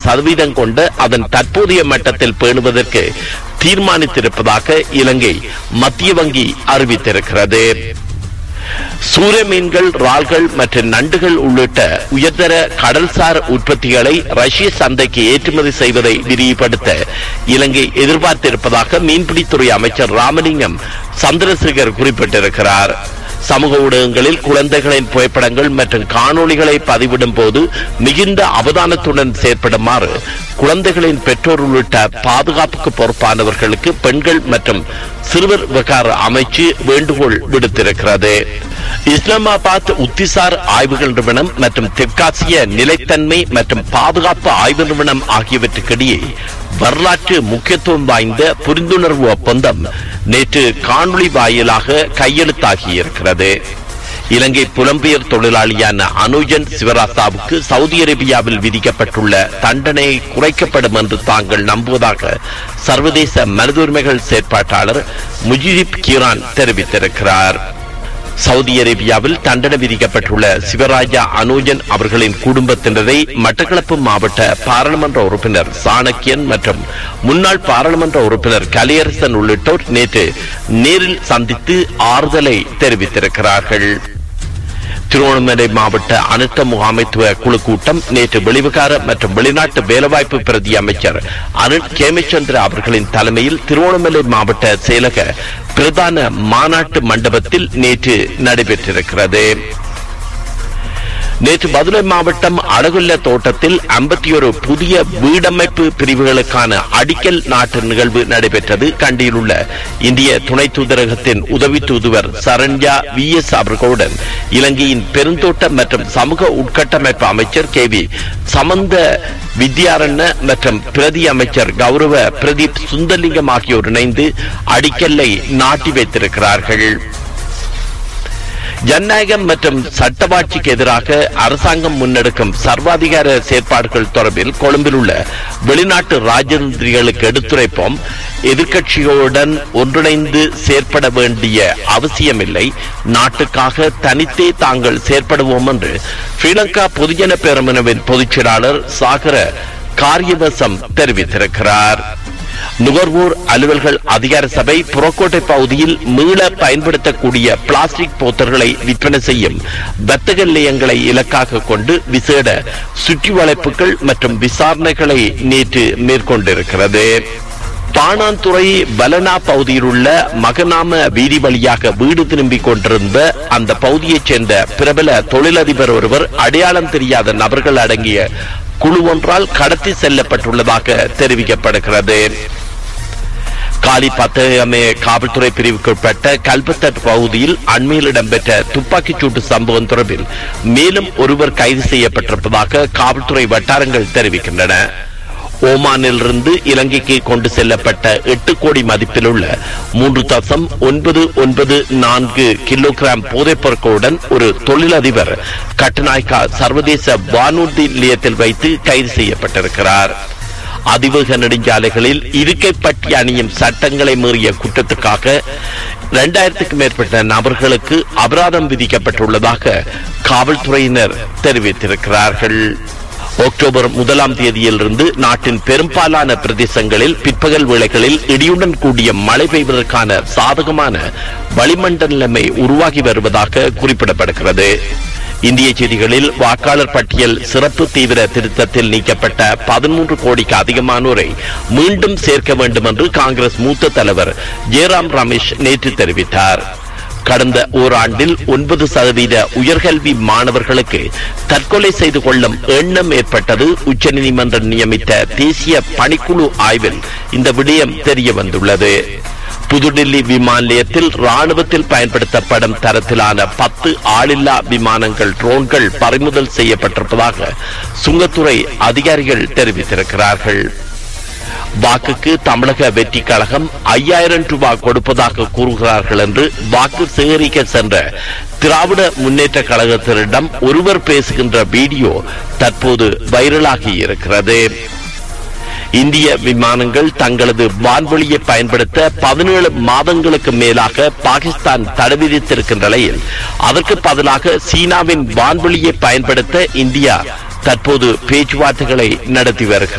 சதவீதம் கொண்ட அதன் தற்போதைய மட்டத்தில் பேணுவதற்கு தீர்மானித்திருப்பதாக இலங்கை மத்திய வங்கி அறிவித்திருக்கிறது சூரிய மீன்கள் இறால்கள் மற்றும் நண்டுகள் உள்ளிட்ட உயர்தர கடல்சார் உற்பத்திகளை ரஷ்ய சந்தைக்கு ஏற்றுமதி செய்வதை விரிவுபடுத்த இலங்கை எதிர்பார்த்திருப்பதாக மீன்பிடித்துறை அமைச்சர் ராமலிங்கம் சந்திரசேகர் குறிப்பிட்டிருக்கிறார் சமூக ஊடகங்களில் குழந்தைகளின் புகைப்படங்கள் மற்றும் காணொளிகளை பதிவிடும் போது மிகுந்த அவதானத்துடன் செயற்படுமாறு குழந்தைகளின் பெற்றோர் உள்ளிட்ட பாதுகாப்புக்கு பொறுப்பானவர்களுக்கு பெண்கள் மற்றும் சிறுவர் விவகார அமைச்சு வேண்டுகோள் விடுத்திருக்கிறது இஸ்லாமாபாத் உத்திசார் ஆய்வுகள் நிறுவனம் மற்றும் தெற்காசிய நிலைத்தன்மை மற்றும் பாதுகாப்பு ஆய்வு நிறுவனம் ஆகியவற்றுக்கிடையே வரலாற்று முக்கியத்துவம் வாய்ந்த புரிந்துணர்வு ஒப்பந்தம் நேற்று காணொளி வாயிலாக கையெழுத்தாகியிருக்கிறது இலங்கை புலம்பெயர் தொழிலாளியான அனுஜன் சிவராசாவுக்கு சவுதி அரேபியாவில் விதிக்கப்பட்டுள்ள தண்டனை குறைக்கப்படும் என்று தாங்கள் நம்புவதாக சர்வதேச மனித உரிமைகள் செயற்பாட்டாளர் முஜிப் கீரான் தெரிவித்திருக்கிறார் சவுதி அரேபியாவில் தண்டனை விதிக்கப்பட்டுள்ள சிவராஜா அனோஜன் அவர்களின் குடும்பத்தினரை மட்டக்களப்பு மாவட்ட பாராளுமன்ற உறுப்பினர் சாணக்கியன் மற்றும் முன்னாள் பாராளுமன்ற உறுப்பினர் கலியரசன் உள்ளிட்டோர் நேற்று நேரில் சந்தித்து ஆறுதலை தெரிவித்திருக்கிறார்கள் திருவண்ணாமலை மாவட்ட அனர்த்த முகாமைத்துவ குழு கூட்டம் நேற்று வெளிவிகார மற்றும் வெளிநாட்டு வேலைவாய்ப்பு பிரதி அமைச்சர் அருண் கேமச்சந்திர அவர்களின் தலைமையில் திருவண்ணாமலை மாவட்ட செயலக பிரதான மாநாட்டு மண்டபத்தில் நேற்று நடைபெற்றிருக்கிறது நேற்று மதுரை மாவட்டம் அழகுல்ல தோட்டத்தில் ஐம்பத்தி ஒரு புதிய வீடமைப்பு பிரிவுகளுக்கான அடிக்கல் நாட்டு நிகழ்வு நடைபெற்றது கண்டியில் உள்ள இந்திய துணை தூதரகத்தின் உதவி தூதுவர் சரண்யா வி எஸ் அவர்களுடன் இலங்கையின் பெருந்தோட்ட மற்றும் சமூக உட்கட்டமைப்பு அமைச்சர் கே வி சமந்த வித்யாரண்ய மற்றும் பிரதி அமைச்சர் கௌரவ பிரதீப் சுந்தர்லிங்கம் ஆகியோர் இணைந்து அடிக்கல்லை நாட்டி வைத்திருக்கிறார்கள் ஜனநாயகம் மற்றும் சட்டவாட்சிக்கு எதிராக அரசாங்கம் முன்னெடுக்கும் சர்வாதிகார செயற்பாடுகள் தொடர்பில் கொழும்பில் உள்ள வெளிநாட்டு ராஜதந்திரிகளுக்கு எடுத்துரைப்போம் எதிர்க்கட்சிகளுடன் ஒன்றிணைந்து செயற்பட வேண்டிய அவசியமில்லை நாட்டுக்காக தனித்தே தாங்கள் செயற்படுவோம் என்று ஸ்ரீலங்கா பொதுஜன பேரமுனவின் பொதுச் செயலாளர் சாகர காரியவசம் தெரிவித்திருக்கிறார் நுகர்வோர் அலுவல்கள் அதிகார சபை புறக்கோட்டை பகுதியில் மீள பயன்படுத்தக்கூடிய பிளாஸ்டிக் போத்தல்களை விற்பனை செய்யும் வர்த்தக நிலையங்களை இலக்காக கொண்டு விசேட சுற்றி வளைப்புகள் மற்றும் விசாரணைகளை நேற்று மேற்கொண்டிருக்கிறது பாணாந்துறை பலனா பகுதியில் உள்ள மகநாம வீதி வழியாக வீடு திரும்பிக் கொண்டிருந்த அந்த பகுதியைச் சேர்ந்த பிரபல தொழிலதிபர் ஒருவர் அடையாளம் தெரியாத நபர்கள் அடங்கிய குழு ஒன்றால் கடத்தி செல்லப்பட்டுள்ளதாக தெரிவிக்கப்படுகிறது காலி பத்தகமே காவல்துறை பிரிவுக்குட்பட்ட கல்பத்தட் பகுதியில் அண்மையில் இடம்பெற்ற துப்பாக்கிச் சூட்டு சம்பவம் தொடர்பில் மேலும் ஒருவர் கைது செய்யப்பட்டிருப்பதாக காவல்துறை வட்டாரங்கள் தெரிவிக்கின்றன ஓமானிலிருந்து இலங்கைக்கு கொண்டு செல்லப்பட்ட எட்டு கோடி மதிப்பில் உள்ள மூன்று தசம் ஒன்பது ஒன்பது நான்கு கிலோகிராம் போதைப் பொருட்களுடன் ஒரு தொழிலதிபர் கட்டுநாய்க்கா சர்வதேச வானூர்தி நிலையத்தில் வைத்து கைது செய்யப்பட்டிருக்கிறார் அதிவேக நெடுஞ்சாலைகளில் இருக்கை பட்டி அணியும் சட்டங்களை மீறிய குற்றத்துக்காக இரண்டாயிரத்துக்கும் மேற்பட்ட நபர்களுக்கு அபராதம் விதிக்கப்பட்டுள்ளதாக காவல்துறையினர் தெரிவித்திருக்கிறார்கள் அக்டோபர் முதலாம் தேதியிலிருந்து நாட்டின் பெரும்பாலான பிரதேசங்களில் பிற்பகல் வேளைகளில் இடியுடன் கூடிய மழை பெய்வதற்கான சாதகமான வளிமண்டல நிலைமை உருவாகி வருவதாக குறிப்பிடப்படுகிறது இந்திய செய்திகளில் வாக்காளர் பட்டியல் சிறப்பு தீவிர திருத்தத்தில் நீக்கப்பட்ட பதிமூன்று கோடிக்கு அதிகமானோரை மீண்டும் சேர்க்க வேண்டும் என்று காங்கிரஸ் மூத்த தலைவர் ஜெயராம் ரமேஷ் நேற்று தெரிவித்தார் கடந்த ஓராண்டில் ஒன்பது சதவீத உயர்கல்வி மாணவர்களுக்கு தற்கொலை செய்து கொள்ளும் எண்ணம் ஏற்பட்டது உச்சநீதிமன்றம் நியமித்த தேசிய பணிக்குழு ஆய்வில் இந்த விடயம் தெரிய வந்துள்ளது புதுடில்லி விமான நிலையத்தில் ராணுவத்தில் பயன்படுத்தப்படும் தரத்திலான பத்து ஆளில்லா விமானங்கள் ட்ரோன்கள் பறிமுதல் செய்யப்பட்டிருப்பதாக சுங்கத்துறை அதிகாரிகள் தெரிவித்திருக்கிறார்கள் வாக்குக்கு தமிழக வெற்றி கழகம் ஐயாயிரம் ரூபாய் கொடுப்பதாக கூறுகிறார்கள் என்று வாக்கு சேகரிக்க சென்ற திராவிட முன்னேற்ற கழகத்தினரிடம் ஒருவர் பேசுகின்ற வீடியோ தற்போது வைரலாகி இருக்கிறது இந்திய விமானங்கள் தங்களது வான்வெளியை பயன்படுத்த பதினேழு மாதங்களுக்கு மேலாக பாகிஸ்தான் தடை விதித்திருக்கின்ற நிலையில் அதற்கு பதிலாக சீனாவின் வான்வெளியை பயன்படுத்த இந்தியா தற்போது பேச்சுவார்த்தைகளை நடத்தி வருகிறது